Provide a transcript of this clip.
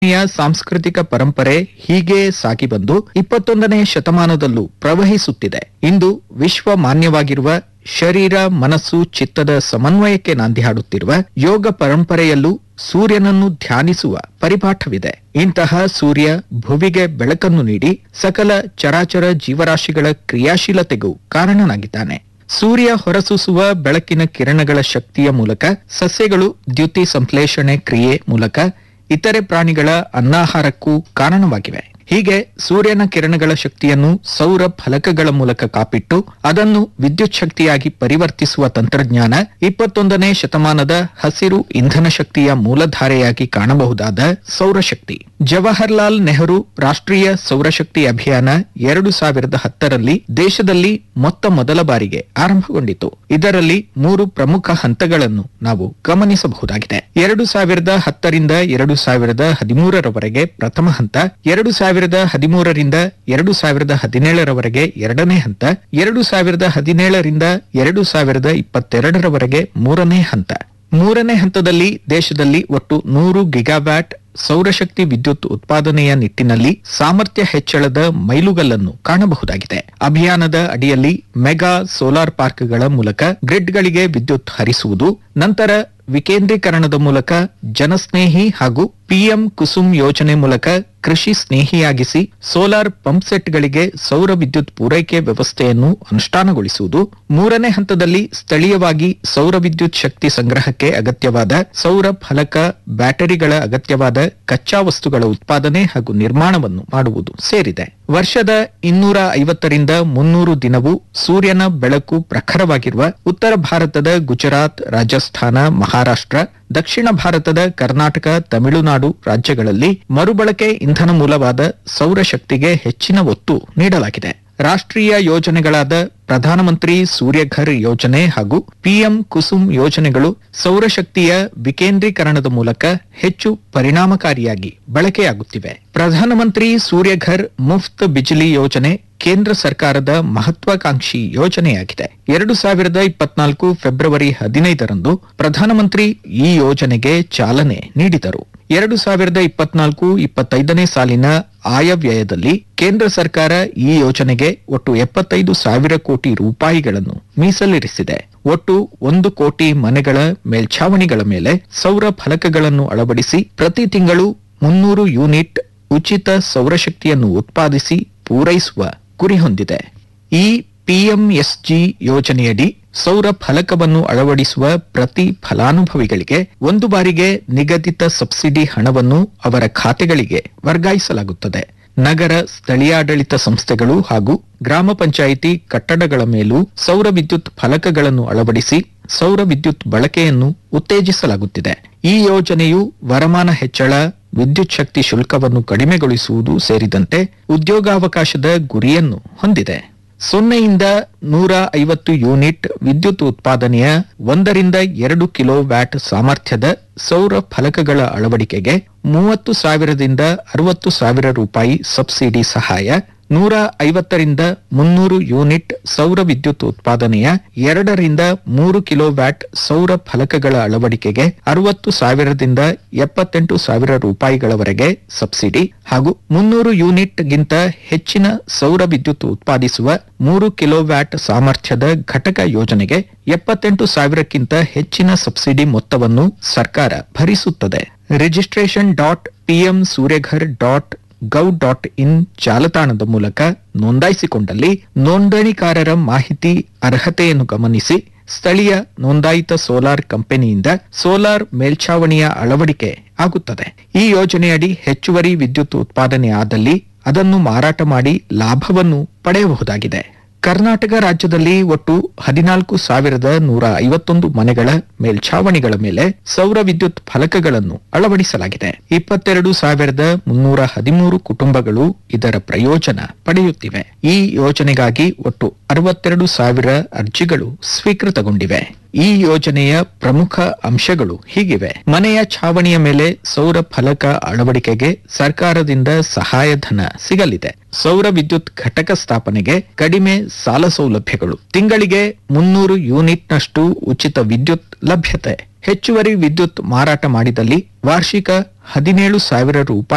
ಯ ಸಾಂಸ್ಕೃತಿಕ ಪರಂಪರೆ ಹೀಗೆ ಸಾಗಿ ಬಂದು ಇಪ್ಪತ್ತೊಂದನೇ ಶತಮಾನದಲ್ಲೂ ಪ್ರವಹಿಸುತ್ತಿದೆ ಇಂದು ವಿಶ್ವ ಮಾನ್ಯವಾಗಿರುವ ಶರೀರ ಮನಸ್ಸು ಚಿತ್ತದ ಸಮನ್ವಯಕ್ಕೆ ನಾಂದಿ ಹಾಡುತ್ತಿರುವ ಯೋಗ ಪರಂಪರೆಯಲ್ಲೂ ಸೂರ್ಯನನ್ನು ಧ್ಯಾನಿಸುವ ಪರಿಪಾಠವಿದೆ ಇಂತಹ ಸೂರ್ಯ ಭುವಿಗೆ ಬೆಳಕನ್ನು ನೀಡಿ ಸಕಲ ಚರಾಚರ ಜೀವರಾಶಿಗಳ ಕ್ರಿಯಾಶೀಲತೆಗೂ ಕಾರಣನಾಗಿದ್ದಾನೆ ಸೂರ್ಯ ಹೊರಸೂಸುವ ಬೆಳಕಿನ ಕಿರಣಗಳ ಶಕ್ತಿಯ ಮೂಲಕ ಸಸ್ಯಗಳು ದ್ಯುತಿ ಸಂಶ್ಲೇಷಣೆ ಕ್ರಿಯೆ ಮೂಲಕ ಇತರೆ ಪ್ರಾಣಿಗಳ ಅನ್ನಾಹಾರಕ್ಕೂ ಕಾರಣವಾಗಿವೆ ಹೀಗೆ ಸೂರ್ಯನ ಕಿರಣಗಳ ಶಕ್ತಿಯನ್ನು ಸೌರ ಫಲಕಗಳ ಮೂಲಕ ಕಾಪಿಟ್ಟು ಅದನ್ನು ವಿದ್ಯುತ್ ಶಕ್ತಿಯಾಗಿ ಪರಿವರ್ತಿಸುವ ತಂತ್ರಜ್ಞಾನ ಇಪ್ಪತ್ತೊಂದನೇ ಶತಮಾನದ ಹಸಿರು ಇಂಧನ ಶಕ್ತಿಯ ಮೂಲಧಾರೆಯಾಗಿ ಕಾಣಬಹುದಾದ ಸೌರಶಕ್ತಿ ಜವಾಹರ್ಲಾಲ್ ನೆಹರು ರಾಷ್ಟ್ರೀಯ ಸೌರಶಕ್ತಿ ಅಭಿಯಾನ ಎರಡು ಸಾವಿರದ ಹತ್ತರಲ್ಲಿ ದೇಶದಲ್ಲಿ ಮೊತ್ತ ಮೊದಲ ಬಾರಿಗೆ ಆರಂಭಗೊಂಡಿತು ಇದರಲ್ಲಿ ಮೂರು ಪ್ರಮುಖ ಹಂತಗಳನ್ನು ನಾವು ಗಮನಿಸಬಹುದಾಗಿದೆ ಎರಡು ಸಾವಿರದ ಹತ್ತರಿಂದ ಎರಡು ಸಾವಿರದ ಹದಿಮೂರರವರೆಗೆ ಪ್ರಥಮ ಹಂತ ಎರಡು ಸಾವಿರದ ಹದಿಮೂರರಿಂದ ಎರಡು ಸಾವಿರದ ಹದಿನೇಳರವರೆಗೆ ಎರಡನೇ ಹಂತ ಎರಡು ಸಾವಿರದ ಹದಿನೇಳರಿಂದ ಎರಡು ಸಾವಿರದ ಇಪ್ಪತ್ತೆರಡರವರೆಗೆ ಮೂರನೇ ಹಂತ ಮೂರನೇ ಹಂತದಲ್ಲಿ ದೇಶದಲ್ಲಿ ಒಟ್ಟು ನೂರು ಗಿಗಾವ್ಯಾಟ್ ಸೌರಶಕ್ತಿ ವಿದ್ಯುತ್ ಉತ್ಪಾದನೆಯ ನಿಟ್ಟಿನಲ್ಲಿ ಸಾಮರ್ಥ್ಯ ಹೆಚ್ಚಳದ ಮೈಲುಗಲ್ಲನ್ನು ಕಾಣಬಹುದಾಗಿದೆ ಅಭಿಯಾನದ ಅಡಿಯಲ್ಲಿ ಮೆಗಾ ಸೋಲಾರ್ ಪಾರ್ಕ್ಗಳ ಮೂಲಕ ಗ್ರಿಡ್ಗಳಿಗೆ ವಿದ್ಯುತ್ ಹರಿಸುವುದು ನಂತರ ವಿಕೇಂದ್ರೀಕರಣದ ಮೂಲಕ ಜನಸ್ನೇಹಿ ಹಾಗೂ ಪಿಎಂ ಕುಸುಮ್ ಯೋಜನೆ ಮೂಲಕ ಕೃಷಿ ಸ್ನೇಹಿಯಾಗಿಸಿ ಸೋಲಾರ್ ಪಂಪ್ ಸೆಟ್ಗಳಿಗೆ ಸೌರ ವಿದ್ಯುತ್ ಪೂರೈಕೆ ವ್ಯವಸ್ಥೆಯನ್ನು ಅನುಷ್ಠಾನಗೊಳಿಸುವುದು ಮೂರನೇ ಹಂತದಲ್ಲಿ ಸ್ಥಳೀಯವಾಗಿ ಸೌರ ವಿದ್ಯುತ್ ಶಕ್ತಿ ಸಂಗ್ರಹಕ್ಕೆ ಅಗತ್ಯವಾದ ಸೌರ ಫಲಕ ಬ್ಯಾಟರಿಗಳ ಅಗತ್ಯವಾದ ಕಚ್ಚಾ ವಸ್ತುಗಳ ಉತ್ಪಾದನೆ ಹಾಗೂ ನಿರ್ಮಾಣವನ್ನು ಮಾಡುವುದು ಸೇರಿದೆ ವರ್ಷದ ಇನ್ನೂರ ಐವತ್ತರಿಂದ ಮುನ್ನೂರು ದಿನವೂ ಸೂರ್ಯನ ಬೆಳಕು ಪ್ರಖರವಾಗಿರುವ ಉತ್ತರ ಭಾರತದ ಗುಜರಾತ್ ರಾಜಸ್ಥಾನ ಮಹಾರಾಷ್ಟ್ರ ದಕ್ಷಿಣ ಭಾರತದ ಕರ್ನಾಟಕ ತಮಿಳುನಾಡು ರಾಜ್ಯಗಳಲ್ಲಿ ಮರುಬಳಕೆ ಇಂಧನ ಮೂಲವಾದ ಸೌರಶಕ್ತಿಗೆ ಹೆಚ್ಚಿನ ಒತ್ತು ನೀಡಲಾಗಿದೆ ರಾಷ್ಟ್ರೀಯ ಯೋಜನೆಗಳಾದ ಪ್ರಧಾನಮಂತ್ರಿ ಸೂರ್ಯಘರ್ ಯೋಜನೆ ಹಾಗೂ ಪಿಎಂ ಕುಸುಮ್ ಯೋಜನೆಗಳು ಸೌರಶಕ್ತಿಯ ವಿಕೇಂದ್ರೀಕರಣದ ಮೂಲಕ ಹೆಚ್ಚು ಪರಿಣಾಮಕಾರಿಯಾಗಿ ಬಳಕೆಯಾಗುತ್ತಿವೆ ಪ್ರಧಾನಮಂತ್ರಿ ಸೂರ್ಯಘರ್ ಮುಫ್ತ್ ಬಿಜಿಲಿ ಯೋಜನೆ ಕೇಂದ್ರ ಸರ್ಕಾರದ ಮಹತ್ವಾಕಾಂಕ್ಷಿ ಯೋಜನೆಯಾಗಿದೆ ಎರಡು ಸಾವಿರದ ಇಪ್ಪತ್ನಾಲ್ಕು ಫೆಬ್ರವರಿ ಹದಿನೈದರಂದು ಪ್ರಧಾನಮಂತ್ರಿ ಈ ಯೋಜನೆಗೆ ಚಾಲನೆ ನೀಡಿದರು ಎರಡು ಸಾವಿರದ ಇಪ್ಪತ್ನಾಲ್ಕು ಇಪ್ಪತ್ತೈದನೇ ಸಾಲಿನ ಆಯವ್ಯಯದಲ್ಲಿ ಕೇಂದ್ರ ಸರ್ಕಾರ ಈ ಯೋಜನೆಗೆ ಒಟ್ಟು ಎಪ್ಪತ್ತೈದು ಸಾವಿರ ಕೋಟಿ ರೂಪಾಯಿಗಳನ್ನು ಮೀಸಲಿರಿಸಿದೆ ಒಟ್ಟು ಒಂದು ಕೋಟಿ ಮನೆಗಳ ಮೇಲ್ಛಾವಣಿಗಳ ಮೇಲೆ ಸೌರ ಫಲಕಗಳನ್ನು ಅಳವಡಿಸಿ ಪ್ರತಿ ತಿಂಗಳು ಮುನ್ನೂರು ಯೂನಿಟ್ ಉಚಿತ ಸೌರಶಕ್ತಿಯನ್ನು ಉತ್ಪಾದಿಸಿ ಪೂರೈಸುವ ಗುರಿ ಹೊಂದಿದೆ ಈ ಪಿಎಂಎಸ್ಜಿ ಯೋಜನೆಯಡಿ ಸೌರ ಫಲಕವನ್ನು ಅಳವಡಿಸುವ ಪ್ರತಿ ಫಲಾನುಭವಿಗಳಿಗೆ ಒಂದು ಬಾರಿಗೆ ನಿಗದಿತ ಸಬ್ಸಿಡಿ ಹಣವನ್ನು ಅವರ ಖಾತೆಗಳಿಗೆ ವರ್ಗಾಯಿಸಲಾಗುತ್ತದೆ ನಗರ ಸ್ಥಳೀಯಾಡಳಿತ ಸಂಸ್ಥೆಗಳು ಹಾಗೂ ಗ್ರಾಮ ಪಂಚಾಯಿತಿ ಕಟ್ಟಡಗಳ ಮೇಲೂ ಸೌರ ವಿದ್ಯುತ್ ಫಲಕಗಳನ್ನು ಅಳವಡಿಸಿ ಸೌರ ವಿದ್ಯುತ್ ಬಳಕೆಯನ್ನು ಉತ್ತೇಜಿಸಲಾಗುತ್ತಿದೆ ಈ ಯೋಜನೆಯು ವರಮಾನ ಹೆಚ್ಚಳ ವಿದ್ಯುತ್ ಶಕ್ತಿ ಶುಲ್ಕವನ್ನು ಕಡಿಮೆಗೊಳಿಸುವುದು ಸೇರಿದಂತೆ ಉದ್ಯೋಗಾವಕಾಶದ ಗುರಿಯನ್ನು ಹೊಂದಿದೆ ಸೊನ್ನೆಯಿಂದ ನೂರ ಐವತ್ತು ಯೂನಿಟ್ ವಿದ್ಯುತ್ ಉತ್ಪಾದನೆಯ ಒಂದರಿಂದ ಎರಡು ಕಿಲೋ ವ್ಯಾಟ್ ಸಾಮರ್ಥ್ಯದ ಸೌರ ಫಲಕಗಳ ಅಳವಡಿಕೆಗೆ ಮೂವತ್ತು ಸಾವಿರದಿಂದ ಅರವತ್ತು ಸಾವಿರ ರೂಪಾಯಿ ಸಬ್ಸಿಡಿ ಸಹಾಯ ನೂರ ಐವತ್ತರಿಂದ ಮುನ್ನೂರು ಯೂನಿಟ್ ಸೌರ ವಿದ್ಯುತ್ ಉತ್ಪಾದನೆಯ ಎರಡರಿಂದ ಮೂರು ಕಿಲೋ ವ್ಯಾಟ್ ಸೌರ ಫಲಕಗಳ ಅಳವಡಿಕೆಗೆ ಅರವತ್ತು ಸಾವಿರದಿಂದ ಎಪ್ಪತ್ತೆಂಟು ಸಾವಿರ ರೂಪಾಯಿಗಳವರೆಗೆ ಸಬ್ಸಿಡಿ ಹಾಗೂ ಮುನ್ನೂರು ಯೂನಿಟ್ಗಿಂತ ಹೆಚ್ಚಿನ ಸೌರ ವಿದ್ಯುತ್ ಉತ್ಪಾದಿಸುವ ಮೂರು ಕಿಲೋ ವ್ಯಾಟ್ ಸಾಮರ್ಥ್ಯದ ಘಟಕ ಯೋಜನೆಗೆ ಎಪ್ಪತ್ತೆಂಟು ಸಾವಿರಕ್ಕಿಂತ ಹೆಚ್ಚಿನ ಸಬ್ಸಿಡಿ ಮೊತ್ತವನ್ನು ಸರ್ಕಾರ ಭರಿಸುತ್ತದೆ registration dot PM Suryaghar dot gov dot in ಜಾಲತಾಣದ ಮೂಲಕ ನೋಂದಾಯಿಸಿಕೊಂಡಲ್ಲಿ ನೋಂದಣಿಕಾರರ ಮಾಹಿತಿ ಅರ್ಹತೆಯನ್ನು ಗಮನಿಸಿ ಸ್ಥಳೀಯ ನೋಂದಾಯಿತ ಸೋಲಾರ್ ಕಂಪನಿಯಿಂದ ಸೋಲಾರ್ ಮೇಲ್ಛಾವಣಿಯ ಅಳವಡಿಕೆ ಆಗುತ್ತದೆ ಈ ಯೋಜನೆಯಡಿ ಹೆಚ್ಚುವರಿ ವಿದ್ಯುತ್ ಉತ್ಪಾದನೆ ಆದಲ್ಲಿ ಅದನ್ನು ಮಾರಾಟ ಮಾಡಿ ಲಾಭವನ್ನು ಪಡೆಯಬಹುದಾಗಿದೆ ಕರ್ನಾಟಕ ರಾಜ್ಯದಲ್ಲಿ ಒಟ್ಟು ಹದಿನಾಲ್ಕು ಸಾವಿರದ ನೂರ ಐವತ್ತೊಂದು ಮನೆಗಳ ಮೇಲ್ಛಾವಣಿಗಳ ಮೇಲೆ ಸೌರ ವಿದ್ಯುತ್ ಫಲಕಗಳನ್ನು ಅಳವಡಿಸಲಾಗಿದೆ ಇಪ್ಪತ್ತೆರಡು ಸಾವಿರದ ಮುನ್ನೂರ ಹದಿಮೂರು ಕುಟುಂಬಗಳು ಇದರ ಪ್ರಯೋಜನ ಪಡೆಯುತ್ತಿವೆ ಈ ಯೋಜನೆಗಾಗಿ ಒಟ್ಟು ಅರವತ್ತೆರಡು ಸಾವಿರ ಅರ್ಜಿಗಳು ಸ್ವೀಕೃತಗೊಂಡಿವೆ ಈ ಯೋಜನೆಯ ಪ್ರಮುಖ ಅಂಶಗಳು ಹೀಗಿವೆ ಮನೆಯ ಛಾವಣಿಯ ಮೇಲೆ ಸೌರ ಫಲಕ ಅಳವಡಿಕೆಗೆ ಸರ್ಕಾರದಿಂದ ಸಹಾಯಧನ ಸಿಗಲಿದೆ ಸೌರ ವಿದ್ಯುತ್ ಘಟಕ ಸ್ಥಾಪನೆಗೆ ಕಡಿಮೆ ಸಾಲ ಸೌಲಭ್ಯಗಳು ತಿಂಗಳಿಗೆ ಮುನ್ನೂರು ಯೂನಿಟ್ನಷ್ಟು ಉಚಿತ ವಿದ್ಯುತ್ ಲಭ್ಯತೆ ಹೆಚ್ಚುವರಿ ವಿದ್ಯುತ್ ಮಾರಾಟ ಮಾಡಿದಲ್ಲಿ ವಾರ್ಷಿಕ ಹದಿನೇಳು ಸಾವಿರ ರೂಪಾಯಿ